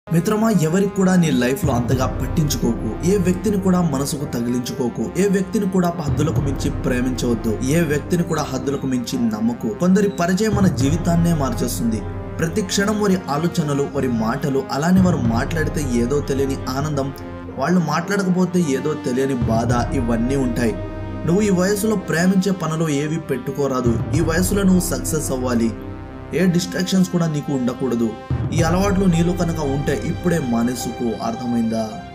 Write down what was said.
మిత్రమా ఎవరికి కూడా నీ లైఫ్ లో అంతగా పట్టించుకోకు ఏ వ్యక్తిని కూడా మనసుకు తగిలించుకోకు ఏ వ్యక్తిని కూడా హద్దులకు మించి ప్రేమించవద్దు ఏ వ్యక్తిని కూడా హద్దులకు మించి నమ్మకు కొందరి పరిచయం మన జీవితాన్నే మార్చేస్తుంది ప్రతి క్షణం వారి ఆలోచనలు వారి మాటలు అలానే వారు మాట్లాడితే ఏదో తెలియని ఆనందం వాళ్ళు మాట్లాడకపోతే ఏదో తెలియని బాధ ఇవన్నీ ఉంటాయి నువ్వు ఈ వయసులో ప్రేమించే పనులు ఏవి పెట్టుకోరాదు ఈ వయసులో నువ్వు సక్సెస్ అవ్వాలి ఏ డిస్ట్రాక్షన్స్ కూడా నీకు ఉండకూడదు ఈ అలవాట్లు నీలో కనుక ఉంటే ఇప్పుడే మానేసుకో అర్థమైందా